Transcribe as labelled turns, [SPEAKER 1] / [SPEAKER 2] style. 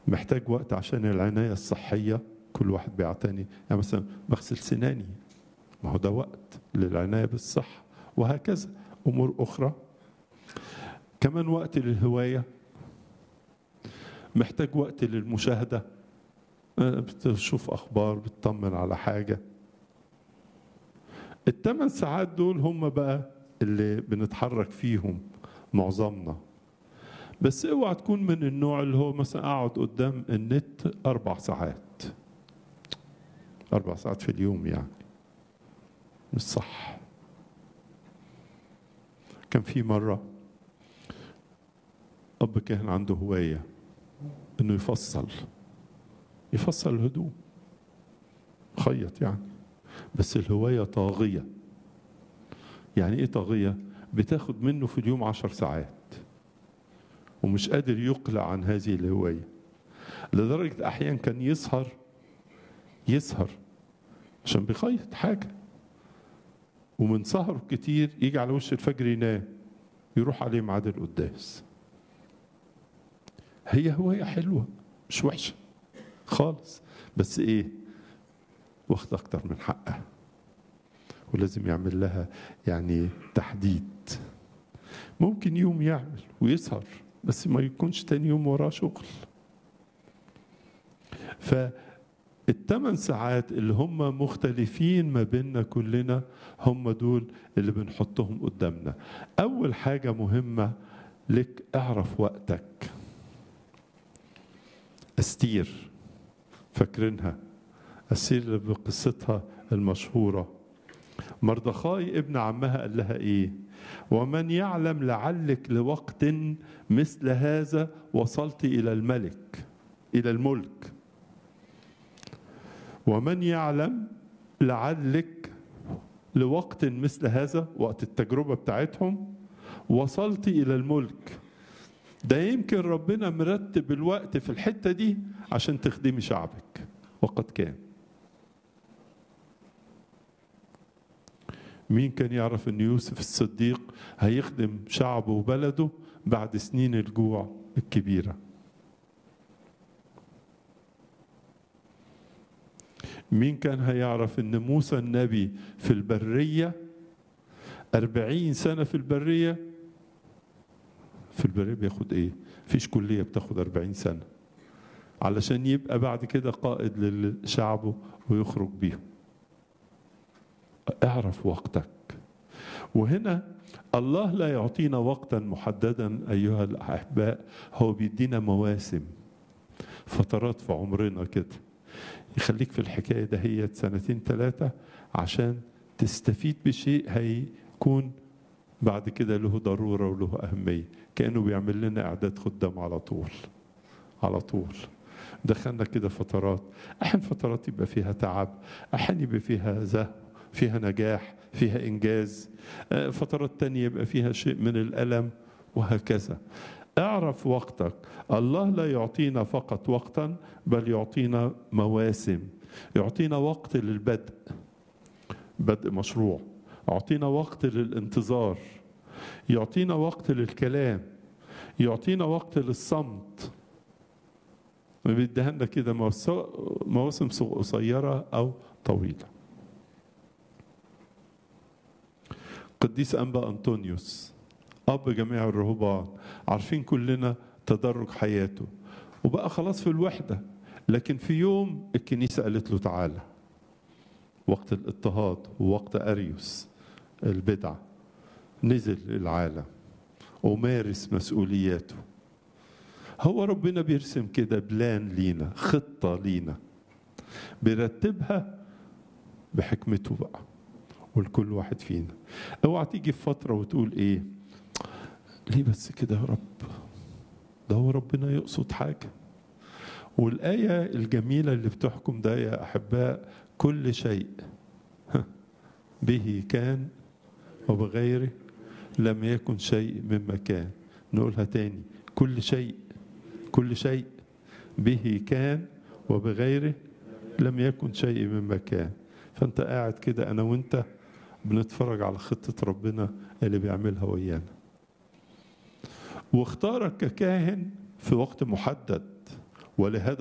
[SPEAKER 1] محتاج وقت عشان العناية الصحية كل واحد بيعتني يعني مثلا بغسل سناني ما هو ده وقت للعناية بالصحة وهكذا أمور أخرى كمان وقت للهواية محتاج وقت للمشاهدة بتشوف أخبار بتطمن على حاجة الثمان ساعات دول هم بقى اللي بنتحرك فيهم معظمنا بس اوعى تكون من النوع اللي هو مثلا اقعد قدام النت اربع ساعات اربع ساعات في اليوم يعني مش صح كان في مره اب كان عنده هوايه انه يفصل يفصل الهدوم خيط يعني بس الهوايه طاغيه يعني ايه طاغيه بتاخد منه في اليوم عشر ساعات ومش قادر يقلع عن هذه الهوايه لدرجه احيانا كان يسهر يسهر عشان بيخيط حاجه ومن سهر كتير يجي على وش الفجر ينام يروح عليه ميعاد القداس هي هوايه حلوه مش وحشه خالص بس ايه واخد اكتر من حقها ولازم يعمل لها يعني تحديد ممكن يوم يعمل ويسهر بس ما يكونش تاني يوم وراه شغل فالثمان ساعات اللي هم مختلفين ما بيننا كلنا هم دول اللي بنحطهم قدامنا اول حاجه مهمه لك اعرف وقتك استير فاكرينها استير بقصتها المشهوره مردخاي ابن عمها قال لها ايه ومن يعلم لعلك لوقت مثل هذا وصلت الى الملك الى الملك ومن يعلم لعلك لوقت مثل هذا وقت التجربه بتاعتهم وصلت الى الملك ده يمكن ربنا مرتب الوقت في الحته دي عشان تخدمي شعبك وقد كان مين كان يعرف ان يوسف الصديق هيخدم شعبه وبلده بعد سنين الجوع الكبيره مين كان هيعرف ان موسى النبي في البريه أربعين سنة في البرية في البرية بياخد ايه فيش كلية بتاخد أربعين سنة علشان يبقى بعد كده قائد لشعبه ويخرج بيهم اعرف وقتك وهنا الله لا يعطينا وقتا محددا ايها الاحباء هو بيدينا مواسم فترات في عمرنا كده يخليك في الحكايه دهيت سنتين ثلاثه عشان تستفيد بشيء هيكون بعد كده له ضروره وله اهميه كانه بيعمل لنا اعداد خدام على طول على طول دخلنا كده فترات احيانا فترات يبقى فيها تعب احيانا يبقى فيها زهو فيها نجاح فيها إنجاز فترات تانية يبقى فيها شيء من الألم وهكذا اعرف وقتك الله لا يعطينا فقط وقتا بل يعطينا مواسم يعطينا وقت للبدء بدء مشروع يعطينا وقت للانتظار يعطينا وقت للكلام يعطينا وقت للصمت بيديها لنا كده مواسم قصيرة أو طويلة قديس أنبا أنطونيوس أب جميع الرهبان عارفين كلنا تدرج حياته وبقى خلاص في الوحدة لكن في يوم الكنيسة قالت له تعالى وقت الاضطهاد ووقت أريوس البدعة نزل العالم ومارس مسؤولياته هو ربنا بيرسم كده بلان لينا خطة لينا بيرتبها بحكمته بقى ولكل واحد فينا اوعى تيجي في فترة وتقول ايه ليه بس كده يا رب ده هو ربنا يقصد حاجة والآية الجميلة اللي بتحكم ده يا أحباء كل شيء به كان وبغيره لم يكن شيء مما كان نقولها تاني كل شيء كل شيء به كان وبغيره لم يكن شيء مما كان فانت قاعد كده انا وانت بنتفرج على خطة ربنا اللي بيعملها ويانا واختارك ككاهن في وقت محدد ولهذا